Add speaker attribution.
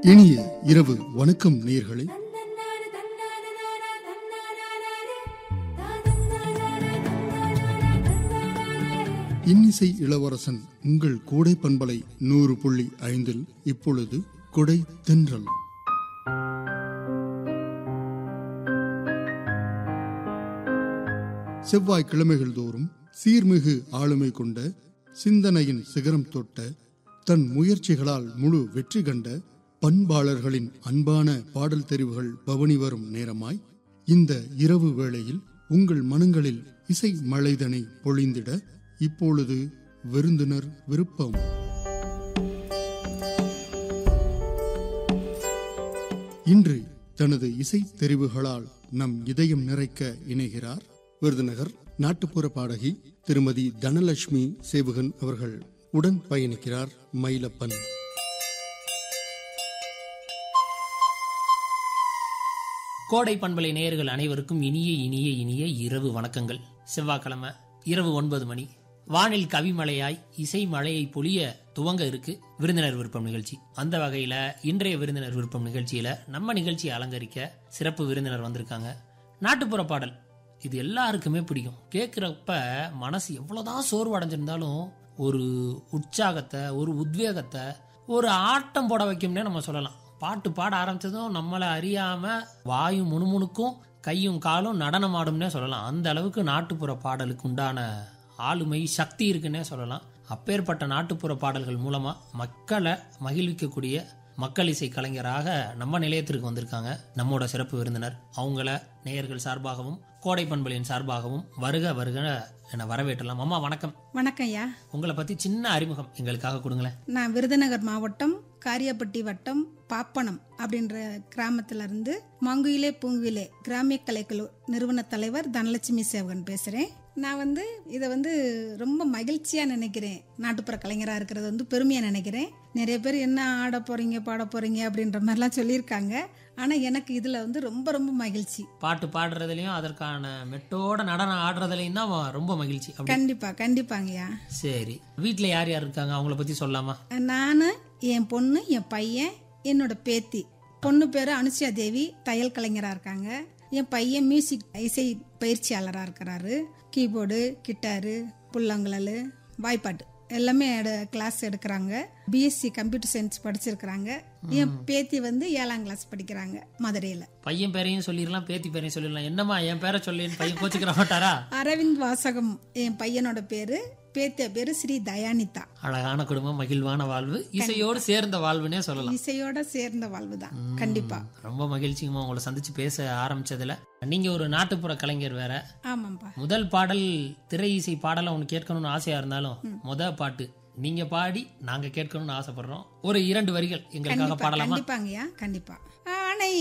Speaker 1: இனிய இரவு வணக்கம் நேயர்களே இன்னிசை இளவரசன் உங்கள் கோடை பண்பலை நூறு புள்ளி ஐந்தில் இப்பொழுது கொடை தென்றல் செவ்வாய் கிழமைகள் தோறும் சீர்மிகு ஆளுமை கொண்ட சிந்தனையின் சிகரம் தொட்ட தன் முயற்சிகளால் முழு வெற்றி கண்ட பண்பாளர்களின் அன்பான பாடல் தெரிவுகள் பவனி வரும் நேரமாய் இந்த இரவு வேளையில் உங்கள் மனங்களில் இசை மழைதனை பொழிந்திட இப்பொழுது விருந்தினர் விருப்பம் இன்று தனது இசை தெரிவுகளால் நம் இதயம் நிறைக்க இணைகிறார் விருதுநகர் நாட்டுப்புற பாடகி திருமதி தனலட்சுமி சேவுகன் அவர்கள் உடன் பயணிக்கிறார் மயிலப்பன்
Speaker 2: கோடை பண்பலை நேயர்கள் அனைவருக்கும் இனிய இனிய இனிய இரவு வணக்கங்கள் செவ்வாய்க்கிழமை இரவு ஒன்பது மணி வானில் கவிமழையாய் இசை மழையை பொழிய துவங்க இருக்கு விருந்தினர் விருப்பம் நிகழ்ச்சி அந்த வகையில இன்றைய விருந்தினர் விருப்பம் நிகழ்ச்சியில நம்ம நிகழ்ச்சியை அலங்கரிக்க சிறப்பு விருந்தினர் வந்திருக்காங்க நாட்டுப்புற பாடல் இது எல்லாருக்குமே பிடிக்கும் கேட்குறப்ப மனசு எவ்வளோதான் சோர்வு அடைஞ்சிருந்தாலும் ஒரு உற்சாகத்தை ஒரு உத்வேகத்தை ஒரு ஆட்டம் போட வைக்கும்னே நம்ம சொல்லலாம் பாட்டு பாட ஆரம்பிச்சதும் நம்மளை அறியாம வாயும் முணுமுணுக்கும் கையும் காலும் நடனம் ஆடும்னே சொல்லலாம் அந்த அளவுக்கு நாட்டுப்புற பாடலுக்கு உண்டான ஆளுமை சக்தி இருக்குன்னே சொல்லலாம் அப்பேற்பட்ட நாட்டுப்புற பாடல்கள் மூலமா மக்களை மகிழ்விக்கக்கூடிய மக்கள் இசை கலைஞராக நம்ம நிலையத்திற்கு வந்திருக்காங்க நம்மோட சிறப்பு விருந்தினர் அவங்கள நேயர்கள் சார்பாகவும் கோடை பண்பலின் சார்பாகவும் வருக வருக என வரவேற்றலாம் அம்மா வணக்கம்
Speaker 3: வணக்கம் ஐயா
Speaker 2: உங்களை பத்தி சின்ன அறிமுகம் எங்களுக்காக கொடுங்களேன்
Speaker 3: நான் விருதுநகர் மாவட்டம் காரியாப்பட்டி வட்டம் பாப்பனம் அப்படின்ற கிராமத்துல இருந்து மங்குயிலே பூங்குயிலே கிராமிய கலைக்குழு நிறுவன தலைவர் தனலட்சுமி சேவகன் பேசுறேன் நான் வந்து இதை வந்து ரொம்ப மகிழ்ச்சியா நினைக்கிறேன் நாட்டுப்புற கலைஞராக இருக்கிறது வந்து பெருமையா நினைக்கிறேன் நிறைய பேர் என்ன ஆட போறீங்க பாட போறீங்க அப்படின்ற மாதிரிலாம் சொல்லியிருக்காங்க ஆனா எனக்கு இதுல வந்து ரொம்ப ரொம்ப மகிழ்ச்சி
Speaker 2: பாட்டு பாடுறதுலயும் அதற்கான மெட்டோட நடனம் ஆடுறதுலயும் தான் ரொம்ப மகிழ்ச்சி அப்படி
Speaker 3: கண்டிப்பா கண்டிப்பாங்கய்யா
Speaker 2: சரி வீட்ல யார் யார் இருக்காங்க அவங்கள பத்தி சொல்லலாமா
Speaker 3: நான் என் பொண்ணு என் பையன் என்னோட பேத்தி பொண்ணு பேர் அனுஷியா தேவி தையல் கலைஞராக இருக்காங்க என் பையன் மியூசிக் இசை பயிற்சியாளராக இருக்கிறாரு கீபோர்டு கிட்டாரு புல்லாங்குழல் வாய்ப்பாட்டு எல்லாமே எடு- கிளாஸ் எடுக்கிறாங்க பிஎஸ்சி கம்ப்யூட்டர் சயின்ஸ் படிச்சிருக்கிறாங்க என் பேத்தி வந்து ஏழாம் கிளாஸ் படிக்கிறாங்க மதுரையில்
Speaker 2: பையன் பேரையும் சொல்லிடலாம் பேத்தி பேரையும் சொல்லிடலாம் என்னம்மா என் பேரை சொல்லின்னு பையன் கோச்சுக்கிற மாட்டாரா
Speaker 3: அரவிந்த் வாசகம் என் பையனோட பேரு பேத்திய பேரு ஸ்ரீ தயானிதா
Speaker 2: அழகான குடும்பம் மகிழ்வான வாழ்வு இசையோடு சேர்ந்த வாழ்வுனே சொல்லலாம்
Speaker 3: இசையோட சேர்ந்த வாழ்வு தான் கண்டிப்பா
Speaker 2: ரொம்ப மகிழ்ச்சிங்கம்மா உங்களை சந்திச்சு பேச ஆரம்பிச்சதுல நீங்க ஒரு நாட்டுப்புற கலைஞர் வேற
Speaker 3: ஆமாம்ப்பா
Speaker 2: முதல் பாடல் திரை இசை பாடல ஒன்று கேட்கணும்னு ஆசையா இருந்தாலும் முத பாட்டு நீங்க பாடி நாங்க கேட்கணும்னு ஆசைப்படுறோம் ஒரு இரண்டு வரிகள் எங்களுக்காக பாடலாமா
Speaker 3: கண்டிப்பாங்கய்யா கண்டிப்பா